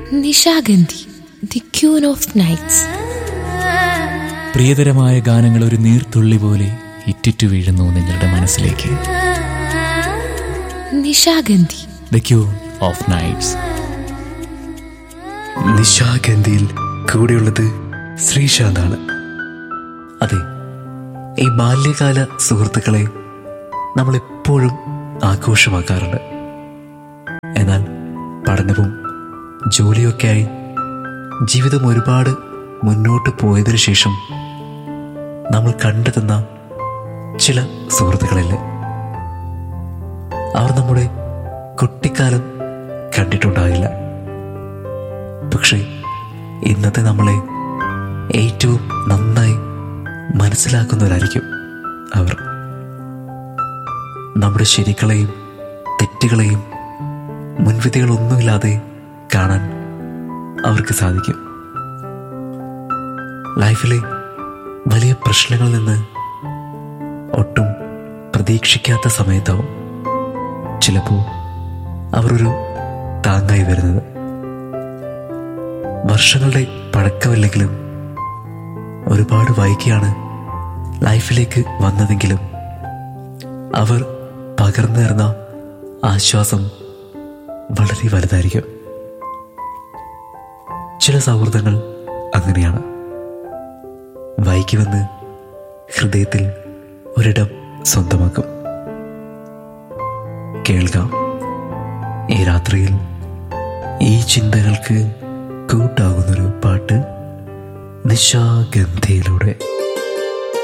Nishagandhi the queen of nights പ്രിയതരമായ ഗാനങ്ങൾ ഒരു നീർത്തുള്ളി പോലെ ഇറ്റിറ്റു വീഴുന്നു നിങ്ങളുടെ മനസ്സിലേക്ക് Nishagandhi the queen of nights നിശാഗന്ധിയിൽ കൂടെയുള്ളത് ശ്രീശാന്താണ് അതെ ഈ ബാല്യകാല സുഹൃത്തുക്കളെ നമ്മൾ എപ്പോഴും ആഘോഷമാക്കാറുണ്ട് എന്നാൽ പഠനവും ജോലിയൊക്കെയായി ജീവിതം ഒരുപാട് മുന്നോട്ട് പോയതിനു ശേഷം നമ്മൾ കണ്ടെത്തുന്ന ചില സുഹൃത്തുക്കളില്ലേ അവർ നമ്മുടെ കുട്ടിക്കാലം കണ്ടിട്ടുണ്ടാകില്ല പക്ഷേ ഇന്നത്തെ നമ്മളെ ഏറ്റവും നന്നായി മനസ്സിലാക്കുന്നവരായിരിക്കും അവർ നമ്മുടെ ശരികളെയും തെറ്റുകളെയും മുൻവിധികളൊന്നുമില്ലാതെ കാണാൻ അവർക്ക് സാധിക്കും ലൈഫിലെ വലിയ പ്രശ്നങ്ങളിൽ നിന്ന് ഒട്ടും പ്രതീക്ഷിക്കാത്ത സമയത്താവും ചിലപ്പോൾ അവരൊരു താങ്ങായി വരുന്നത് വർഷങ്ങളുടെ പഴക്കമില്ലെങ്കിലും ഒരുപാട് വൈകിയാണ് ലൈഫിലേക്ക് വന്നതെങ്കിലും അവർ പകർന്നു തരുന്ന ആശ്വാസം വളരെ വലുതായിരിക്കും ചില സൗഹൃദങ്ങൾ അങ്ങനെയാണ് വൈകി വന്ന് ഹൃദയത്തിൽ ഒരിടം സ്വന്തമാക്കും കേൾക്കാം ഈ രാത്രിയിൽ ഈ ചിന്തകൾക്ക് കൂട്ടാകുന്നൊരു പാട്ട് നിശാഗന്ധിയിലൂടെ